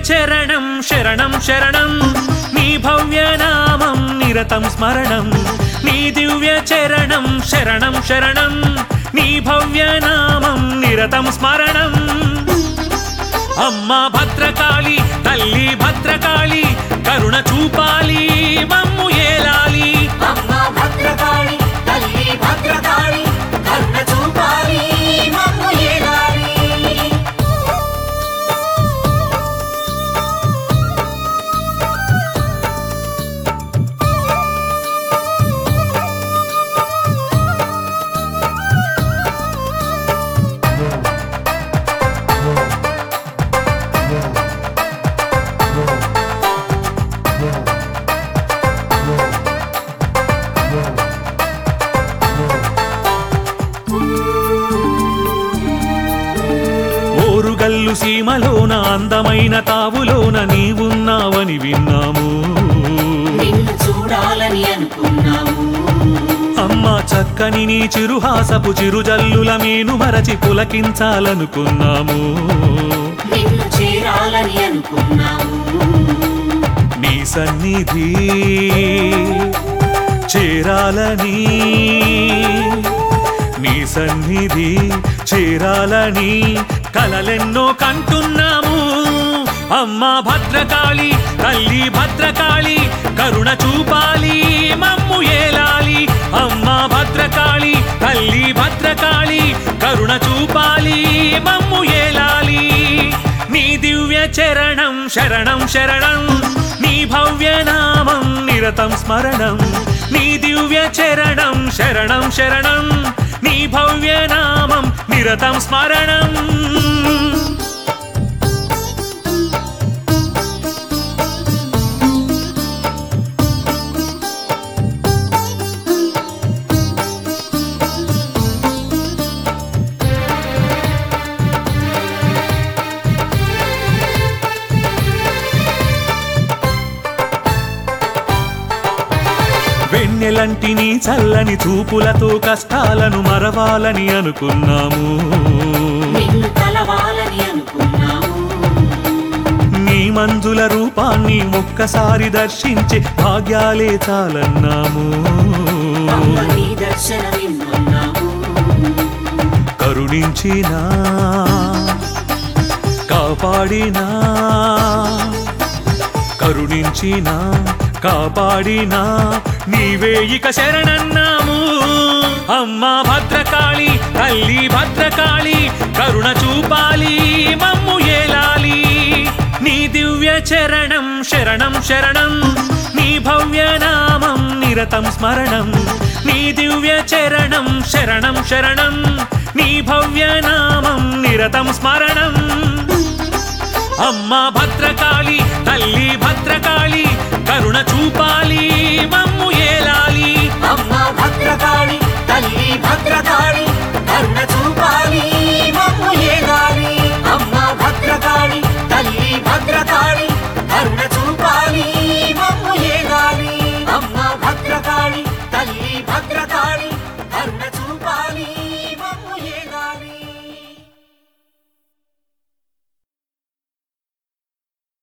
చరణం శరణం శరణం నీ భవ్య నామం నిరతం స్మరణం నీ దివ్య చరణం శరణం శరణం నీ భవ్య నామం నిరతం స్మరణం అమ్మా భద్రకాళి తల్లి భద్రకాళి కరుణ చూపాలి మమ్ము ఏలాలి అమ్మా భద్రకాళి తల్లి భద్రకాళి కరుణ చూపాలి మమ్ము ఏలాలి ఓరుగల్లు సీమలోన అందమైన తావులోన నీవున్నావని విన్నాము నిన్ను చూడాలని అనుకున్నాము అమ్మ చక్కని నీ చిరుహాసపు చిరుజల్లుల మేను మరచి పులకించాలనుకున్నాము నిన్ను చేరాలని అనుకున్నాము నీ సన్నిధి చేరాలని నీ సన్నిధి చేరాలని కలలెన్నో కంటున్నాము అమ్మా భద్రకాళి తల్లి భద్రకాళి కరుణ చూపాలి మమ్ము ఏలాలి అమ్మా భద్రకాళి తల్లి భద్రకాళి కరుణ చూపాలి మమ్ము ఏలాలి నీ దివ్య చరణం శరణం శరణం నీ భవ్య నామం నిరతం స్మరణం నీ దివ్య చరణం శరణం శరణం నీ భవ్య నామం నిరతం స్మరణం వెన్నెలంటి నీ చల్లని చూపులతో కష్టాలను మరవాలని అనుకున్నాము నిన్ను కలవాలని అనుకున్నాము నీ మంజుల రూపాన్ని ఒక్కసారి దర్శించే భాగ్యాలే చాలన్నాము అమ్మ నీ దర్శనమిమ్మన్నాము కరుణించినా కాపాడినా కరుణించినా కాపాడినా నీవే ఇక శరణన్నాము అమ్మా భద్రకాళి తల్లి భద్రకాళి కరుణ చూపాలి మమ్ము ఏలాలి నీ దివ్య చరణం శరణం శరణం నీ భవ్య నామం నిరతం స్మరణం నీ దివ్య చరణం శరణం శరణం నీ భవ్య నామం నిరతం స్మరణం అమ్మా భద్రకాళి తల్లి భద్రకాళి కరుణ చూపాలి మమ్ము ఏలాలి